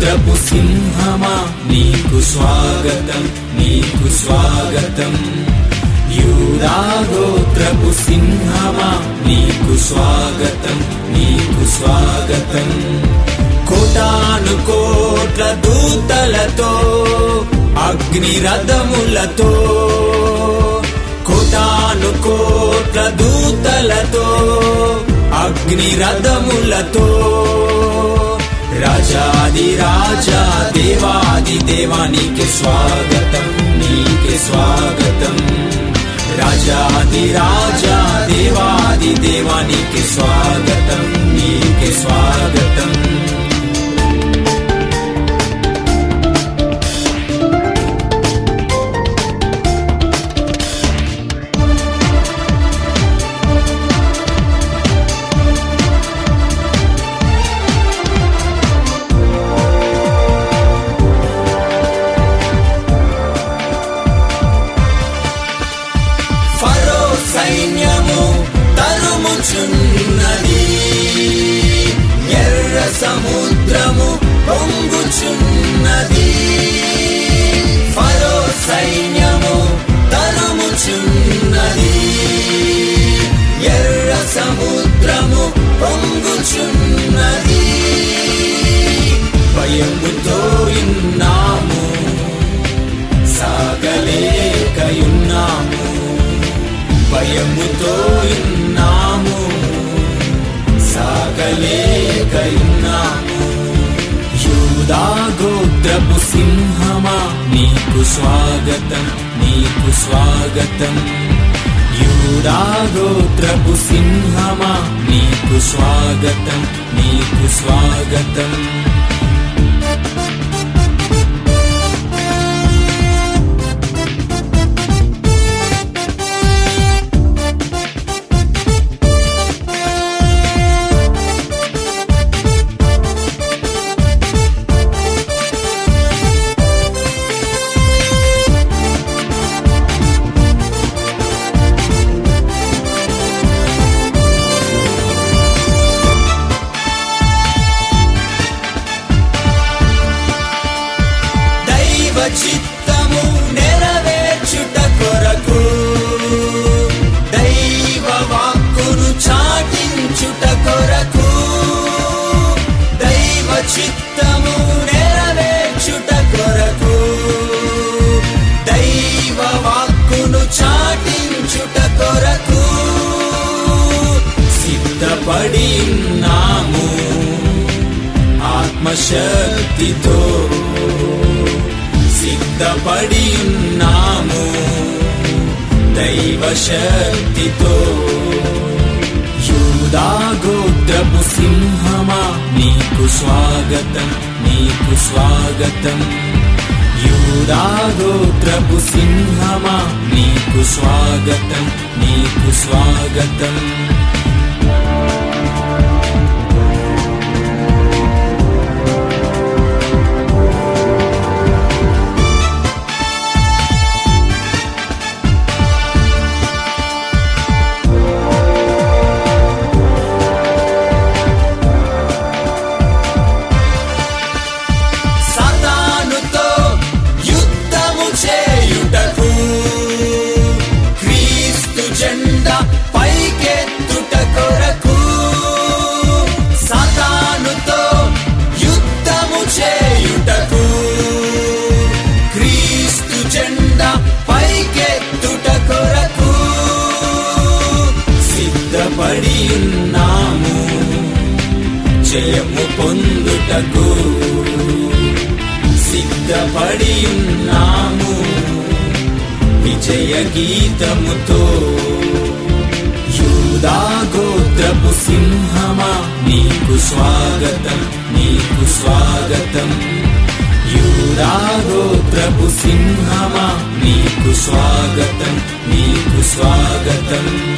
గోత్రపు సింహమా నీకు స్వాగతం నీకు స్వాగతం యూదా గోత్రపు సింహమా నీకు స్వాగతం నీకు స్వాగతం కోటాను కోట్ల దూతలతో అగ్ని రథములతో కోటాను కోట్ల దూతలతో అగ్ని రథములతో రాజాది రాజా దేవాది దేవా నీకే స్వాగతం నీకే స్వాగతం రాజాది రాజా దేవాది దేవా నీకే స్వాగతం నీకే స్వాగతం ఫరో సైన్యము తరుముచున్నది ఎర్ర సముద్రము పొంగుచున్నది ఫరో సైన్యము తరుముచున్నది ఎర్ర సముద్రము పొంగుచున్నది భయముతో ఇన్నాము సాగలేకయున్నాము భయముతో ఇన్నాము సాగలేకయున్నాము యూదా గోత్రపు సింహమా నీకు స్వాగతం నీకు స్వాగతం యూదా గోత్రపు సింహమా నీకు స్వాగతం నీకు స్వాగతం దైవ చిత్తము నెరవేర్చుట కొరకు దైవ వాక్కును చాటించుట కొరకు దైవ చిత్తము నెరవేర్చుట కొరకు దైవ వాక్కును చాటించుట కొరకు సిద్ధపడి ఉన్నాము ఆత్మశక్తితో సిద్ధపడి ఉన్నాము దైవ శక్తితో యూదా గోత్రపు సింహమా నీకు స్వాగతం నీకు స్వాగతం యూదా గోత్రపు సింహమా నీకు స్వాగతం నీకు స్వాగతం సాతానుతో యుద్ధము చేయుటకు క్రీస్తు జెండా పైకెత్తుట కొరకు సాతానుతో యుద్ధము చేయుటకు క్రీస్తు జెండా పైకెత్తుట కొరకు సిద్ధపడి ఉన్నాము జయము పొందుటకు సిద్ధపడి ఉన్నాము విజయ గీతముతో యూదా గోత్రపు సింహమా నీకు స్వాగతం నీకు స్వాగతం యూదా గోత్రపు సింహమా నీకు స్వాగతం నీకు స్వాగతం